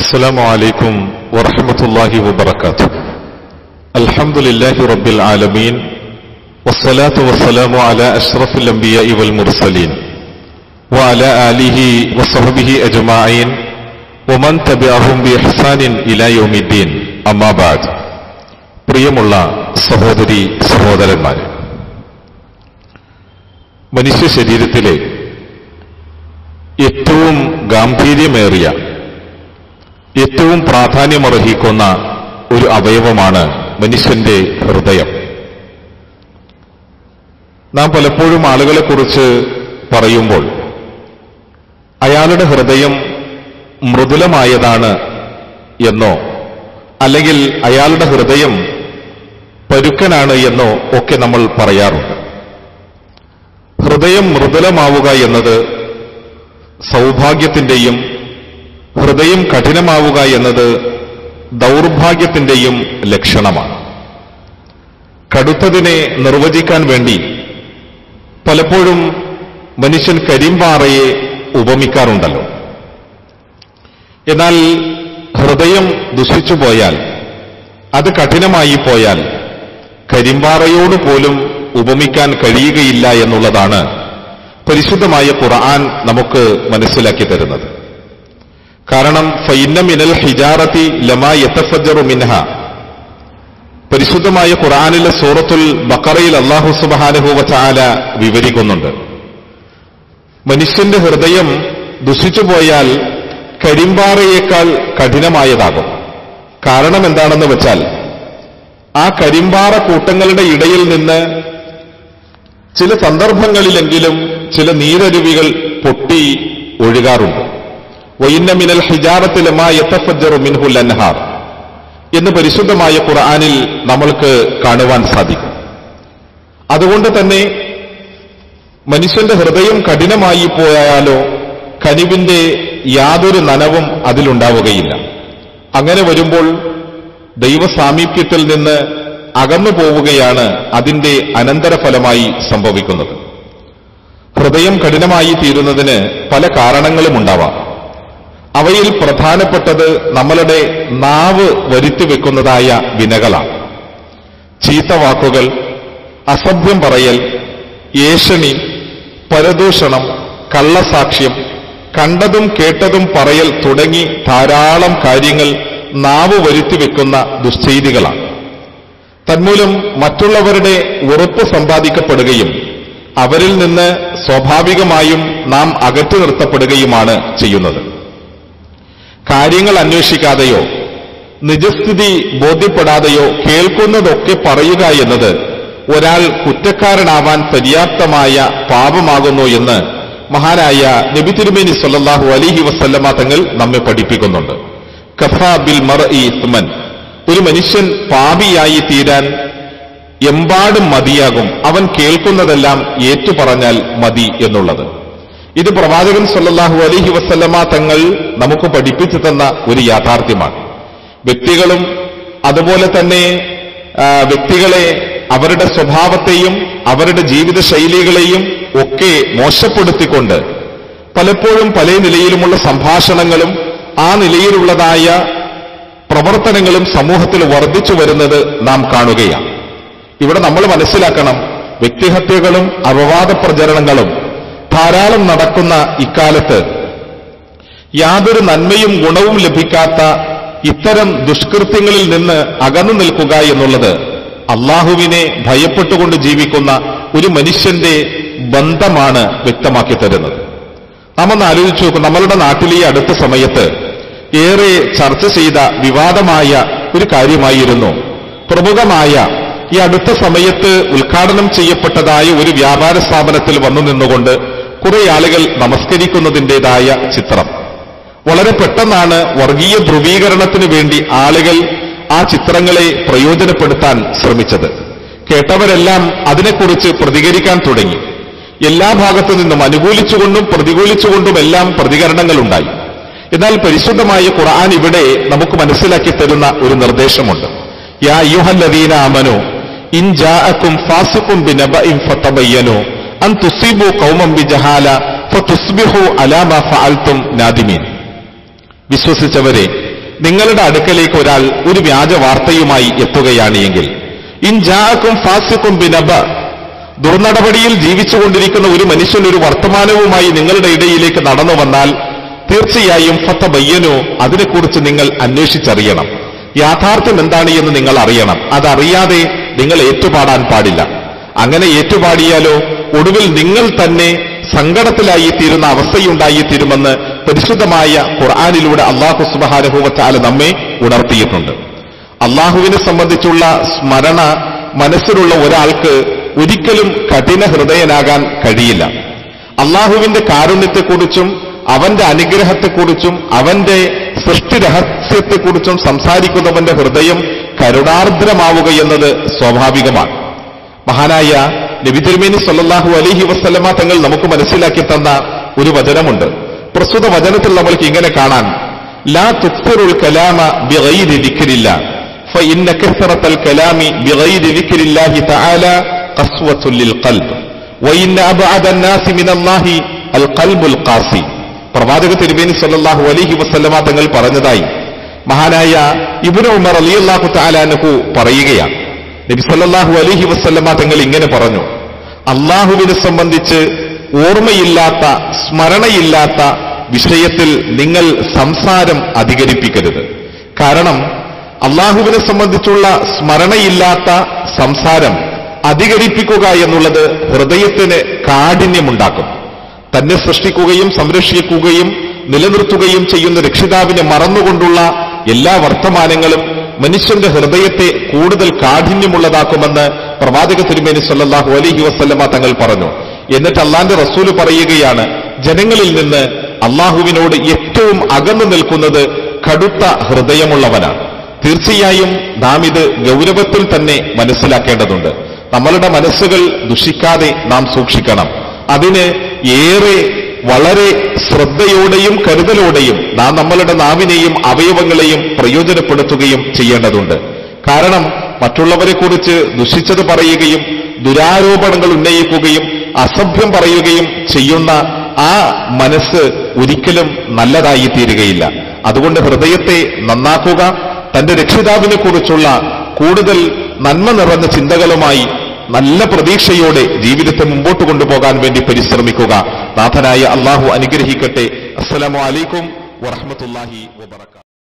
السلام عليكم ورحمة الله وبركاته الحمد لله رب العالمين والصلاة والسلام على أشرف الأنبياء والمرسلين وعلى آله وصحبه أجمعين ومن تبعهم بإحسان إلى يوم الدين أما بعد പ്രിയമുള്ള സഹോദരി സഹോദരന്മാരെ മനുഷ്യ ശരീരത്തിലെ ഏറ്റവും ഗാംഭീര്യമേറിയ ഏറ്റവും പ്രാധാന്യമർഹിക്കുന്ന ഒരു അവയവമാണ് മനുഷ്യന്റെ ഹൃദയം നാം പലപ്പോഴും ആളുകളെക്കുറിച്ച് പറയുമ്പോൾ അയാളുടെ ഹൃദയം മൃദുലമായതാണ് എന്നോ അല്ലെങ്കിൽ അയാളുടെ ഹൃദയം പരുക്കനാണ് എന്നോ ഒക്കെ നമ്മൾ പറയാറുണ്ട് ഹൃദയം മൃദുലമാവുക എന്നത് സൗഭാഗ്യത്തിന്റെയും ഹൃദയം കഠിനമാവുക എന്നത് ദൗർഭാഗ്യത്തിന്റെയും ലക്ഷണമാണ് കടുത്തതിനെ നിർവചിക്കാൻ വേണ്ടി പലപ്പോഴും മനുഷ്യൻ കരിമ്പാറയെ ഉപമിക്കാറുണ്ടല്ലോ എന്നാൽ ഹൃദയം ദുഷിച്ചു പോയാൽ അത് കഠിനമായി പോയാൽ കരിമ്പാറയോട് പോലും ഉപമിക്കാൻ കഴിയുകയില്ല എന്നുള്ളതാണ് പരിശുദ്ധമായ ഖുർആൻ നമുക്ക് മനസ്സിലാക്കി തരുന്നത് കാരണം ഫൈന്ന മിനൽ ഹിജാറത്തി ലമാ യത്തഫജറു മിൻഹ പരിശുദ്ധമായ ഖുർആനിലെ സൂറത്തുൽ ബക്കറയിൽ അള്ളാഹു സുബാനുഹുവ ചാല വിവരിക്കുന്നുണ്ട് മനുഷ്യന്റെ ഹൃദയം ദുഷിച്ചു പോയാൽ കരിമ്പാറയേക്കാൾ കഠിനമായതാകും കാരണം എന്താണെന്ന് വെച്ചാൽ ആ കരിമ്പാറ കൂട്ടങ്ങളുടെ ഇടയിൽ നിന്ന് ചില സന്ദർഭങ്ങളിലെങ്കിലും ചില നീരരുവികൾ പൊട്ടി ഒഴുകാറുണ്ട് വൈന്ന മിനൽ ഹിജാറത്തിലമാ യത്തഫജറു മിൻഹുൽ അൻഹാർ എന്ന് പരിശുദ്ധമായ ഖുർആാനിൽ നമ്മൾക്ക് കാണുവാൻ സാധിക്കും അതുകൊണ്ട് തന്നെ മനുഷ്യന്റെ ഹൃദയം കഠിനമായി പോയാലോ കനിവിന്റെ യാതൊരു നനവും അതിലുണ്ടാവുകയില്ല അങ്ങനെ വരുമ്പോൾ ദൈവസാമീപ്യത്തിൽ നിന്ന് അകന്നു പോവുകയാണ് അതിന്റെ അനന്തരഫലമായി സംഭവിക്കുന്നത് ഹൃദയം കഠിനമായി തീരുന്നതിന് പല കാരണങ്ങളും ഉണ്ടാവാം അവയിൽ പ്രധാനപ്പെട്ടത് നമ്മളുടെ നാവ് വരുത്തി വെക്കുന്നതായ വിനകളാണ് ചീത്ത വാക്കുകൾ അസഭ്യം പറയൽ ഏഷണി പരദൂഷണം കള്ളസാക്ഷ്യം കണ്ടതും കേട്ടതും പറയൽ തുടങ്ങി ധാരാളം കാര്യങ്ങൾ നാവ് വരുത്തി വെക്കുന്ന ദുശ്ചെയ്തികളാണ് തന്മൂലം മറ്റുള്ളവരുടെ ഉറപ്പ് സമ്പാദിക്കപ്പെടുകയും അവരിൽ നിന്ന് സ്വാഭാവികമായും നാം അകറ്റി നിർത്തപ്പെടുകയുമാണ് ചെയ്യുന്നത് കാര്യങ്ങൾ അന്വേഷിക്കാതെയോ നിജസ്ഥിതി ബോധ്യപ്പെടാതെയോ കേൾക്കുന്നതൊക്കെ പറയുക എന്നത് ഒരാൾ കുറ്റക്കാരനാവാൻ പര്യാപ്തമായ പാപമാകുന്നു എന്ന് മഹാനായ നബി തിരുമേനി സല്ലാഹു അലിഹി വസല്ലമ തങ്ങൾ നമ്മെ പഠിപ്പിക്കുന്നുണ്ട് കഫ ബിൽ മർ ഇസ്മൻ ഒരു മനുഷ്യൻ പാപിയായി തീരാൻ എമ്പാടും മതിയാകും അവൻ കേൾക്കുന്നതെല്ലാം ഏറ്റുപറഞ്ഞാൽ മതി എന്നുള്ളത് ഇത് പ്രവാചകൻ സല്ലാഹു അലഹി വസല്ലമ തങ്ങൾ നമുക്ക് പഠിപ്പിച്ചു തന്ന ഒരു യാഥാർത്ഥ്യമാണ് വ്യക്തികളും അതുപോലെ തന്നെ വ്യക്തികളെ അവരുടെ സ്വഭാവത്തെയും അവരുടെ ജീവിത ശൈലികളെയും ഒക്കെ മോശപ്പെടുത്തിക്കൊണ്ട് പലപ്പോഴും പല നിലയിലുമുള്ള സംഭാഷണങ്ങളും ആ നിലയിലുള്ളതായ പ്രവർത്തനങ്ങളും സമൂഹത്തിൽ വർദ്ധിച്ചു വരുന്നത് നാം കാണുകയാണ് ഇവിടെ നമ്മൾ മനസ്സിലാക്കണം വ്യക്തിഹത്യകളും അപവാദ പ്രചരണങ്ങളും ധാരാളം നടക്കുന്ന ഇക്കാലത്ത് യാതൊരു നന്മയും ഗുണവും ലഭിക്കാത്ത ഇത്തരം ദുഷ്കൃത്യങ്ങളിൽ നിന്ന് അകന്നു നിൽക്കുക എന്നുള്ളത് അള്ളാഹുവിനെ ഭയപ്പെട്ടുകൊണ്ട് ജീവിക്കുന്ന ഒരു മനുഷ്യന്റെ ബന്ധമാണ് വ്യക്തമാക്കി തരുന്നത് നാം ഒന്ന് ആലോചിച്ചു നോക്കും നമ്മളുടെ നാട്ടിലെ ഈ അടുത്ത സമയത്ത് ഏറെ ചർച്ച ചെയ്ത വിവാദമായ ഒരു കാര്യമായിരുന്നു പ്രമുഖമായ ഈ അടുത്ത സമയത്ത് ഉദ്ഘാടനം ചെയ്യപ്പെട്ടതായ ഒരു വ്യാപാര സ്ഥാപനത്തിൽ വന്നു നിന്നുകൊണ്ട് കുറെ ആളുകൾ നമസ്കരിക്കുന്നതിൻ്റെതായ ചിത്രം വളരെ പെട്ടെന്നാണ് വർഗീയ ധ്രുവീകരണത്തിന് വേണ്ടി ആളുകൾ ആ ചിത്രങ്ങളെ പ്രയോജനപ്പെടുത്താൻ ശ്രമിച്ചത് കേട്ടവരെല്ലാം അതിനെക്കുറിച്ച് പ്രതികരിക്കാൻ തുടങ്ങി എല്ലാ ഭാഗത്തു നിന്നും അനുകൂലിച്ചുകൊണ്ടും പ്രതികൂലിച്ചുകൊണ്ടുമെല്ലാം പ്രതികരണങ്ങളുണ്ടായി എന്നാൽ പരിശുദ്ധമായ ഖുർആൻ ഇവിടെ നമുക്ക് മനസ്സിലാക്കി തരുന്ന ഒരു നിർദ്ദേശമുണ്ട് യാ യുഹല്ലദീന അമനു ഇൻ ജാഅക്കും ഫാസിഖും ബിനബഇൻ ഫതബയ്യനു അൻ തുസീബു ഖൗമൻ ബിജഹാല ഫതുസ്ബിഹു അലാ മാ ഫഅൽതും നാദിമീൻ വിശ്വസിച്ചവരെ നിങ്ങളുടെ അടുക്കലേക്ക് ഒരാൾ ഒരു വ്യാജ വാർത്തയുമായി എത്തുകയാണ് എങ്കിൽ ഇൻജാക്കും ഫാസിക്കും ബിനബ ദുർനടപടിയിൽ ജീവിച്ചുകൊണ്ടിരിക്കുന്ന ഒരു മനുഷ്യൻ ഒരു വർത്തമാനവുമായി നിങ്ങളുടെ ഇടയിലേക്ക് നടന്നു വന്നാൽ തീർച്ചയായും ഫത്ത ബയ്യനോ അതിനെക്കുറിച്ച് നിങ്ങൾ അന്വേഷിച്ചറിയണം യാഥാർത്ഥ്യം എന്താണ് എന്ന് നിങ്ങൾ അറിയണം അതറിയാതെ നിങ്ങൾ ഏറ്റുപാടാൻ പാടില്ല അങ്ങനെ ഏറ്റുപാടിയാലോ ഒടുവിൽ നിങ്ങൾ തന്നെ സങ്കടത്തിലായി തീരുന്ന അവസ്ഥയുണ്ടായി തീരുമെന്ന് പരിശുദ്ധമായ ഖുർആാനിലൂടെ അള്ളാഹു സുബഹാനുഭവത്താല നമ്മെ ഉണർത്തിയിട്ടുണ്ട് അള്ളാഹുവിനെ സംബന്ധിച്ചുള്ള സ്മരണ മനസ്സിലുള്ള ഒരാൾക്ക് ഒരിക്കലും കഠിന ഹൃദയനാകാൻ കഴിയില്ല അള്ളാഹുവിന്റെ കാരുണ്യത്തെക്കുറിച്ചും അവന്റെ അനുഗ്രഹത്തെക്കുറിച്ചും അവന്റെ സൃഷ്ടി രഹസ്യത്തെക്കുറിച്ചും സംസാരിക്കുന്നവന്റെ ഹൃദയം കരുണാർദ്രമാവുക എന്നത് സ്വാഭാവികമാണ് മഹാനായ നബി തിരുമേനി സല്ലല്ലാഹു അലൈഹി വസല്ലമ തങ്ങൾ നമുക്ക് മനസ്സിലാക്കി തന്ന ഒരു വചനമുണ്ട് പ്രസ്തുത വചനത്തിൽ നമ്മൾക്ക് ഇങ്ങനെ കാണാൻ ലാ തുക്തിറുൽ കലാമ ബിഗൈരി ദിക്രില്ല فإن كثرة الكلام بغير ذكر الله تعالى قسوة للقلب وإن أبعد الناس من الله القلب القاسي പ്രവാചക തിരുമേനി സല്ലല്ലാഹു അലൈഹി വസല്ലമ തങ്ങൾ പറഞ്ഞതായി മഹാനായ ഇബ്നു ഉമർ റളിയല്ലാഹു തആലാനഹു പറയുകയാണ് നബി സല്ലല്ലാഹു അലൈഹി വസല്ലമ തങ്ങൾ ഇങ്ങനെ പറഞ്ഞു അള്ളാഹുവിനെ സംബന്ധിച്ച് ഓർമ്മയില്ലാത്ത സ്മരണയില്ലാത്ത വിഷയത്തിൽ നിങ്ങൾ സംസാരം അധികരിപ്പിക്കരുത് കാരണം അള്ളാഹുവിനെ സംബന്ധിച്ചുള്ള സ്മരണയില്ലാത്ത സംസാരം അധികരിപ്പിക്കുക എന്നുള്ളത് ഹൃദയത്തിന് കാഠിന്യമുണ്ടാക്കും തന്നെ സൃഷ്ടിക്കുകയും സംരക്ഷിക്കുകയും നിലനിർത്തുകയും ചെയ്യുന്ന രക്ഷിതാവിനെ മറന്നുകൊണ്ടുള്ള എല്ലാ വർത്തമാനങ്ങളും മനുഷ്യന്റെ ഹൃദയത്തെ കൂടുതൽ കാഠിന്യമുള്ളതാക്കുമെന്ന് പ്രവാചക തിരുമേനി സല്ലല്ലാഹു അലൈഹി വസല്ലമ തങ്ങൾ പറഞ്ഞു എന്നിട്ട് അള്ളാന്റെ റസൂല് പറയുകയാണ് ജനങ്ങളിൽ നിന്ന് അള്ളാഹുവിനോട് ഏറ്റവും അകന്നു നിൽക്കുന്നത് കടുത്ത ഹൃദയമുള്ളവനാണ് തീർച്ചയായും നാം ഇത് ഗൗരവത്തിൽ തന്നെ മനസ്സിലാക്കേണ്ടതുണ്ട് നമ്മളുടെ മനസ്സുകൾ ദുഷിക്കാതെ നാം സൂക്ഷിക്കണം അതിന് ഏറെ വളരെ ശ്രദ്ധയോടെയും കരുതലോടെയും നാം നമ്മളുടെ നാവിനെയും അവയവങ്ങളെയും പ്രയോജനപ്പെടുത്തുകയും ചെയ്യേണ്ടതുണ്ട് കാരണം മറ്റുള്ളവരെ കുറിച്ച് ദുഷിച്ചത് പറയുകയും ദുരാരോപണങ്ങൾ ഉന്നയിക്കുകയും അസഭ്യം പറയുകയും ചെയ്യുന്ന ആ മനസ്സ് ഒരിക്കലും നല്ലതായി തീരുകയില്ല അതുകൊണ്ട് ഹൃദയത്തെ നന്നാക്കുക തന്റെ രക്ഷിതാവിനെ കുറിച്ചുള്ള കൂടുതൽ നന്മ നിറഞ്ഞ ചിന്തകളുമായി നല്ല പ്രതീക്ഷയോടെ ജീവിതത്തെ മുമ്പോട്ട് കൊണ്ടുപോകാൻ വേണ്ടി പരിശ്രമിക്കുക നാഥനായ അള്ളാഹു അനുഗ്രഹിക്കട്ടെ അസ്സലാമു അലൈക്കും വറഹമത്തല്ലാഹി വബർക്കാത്തു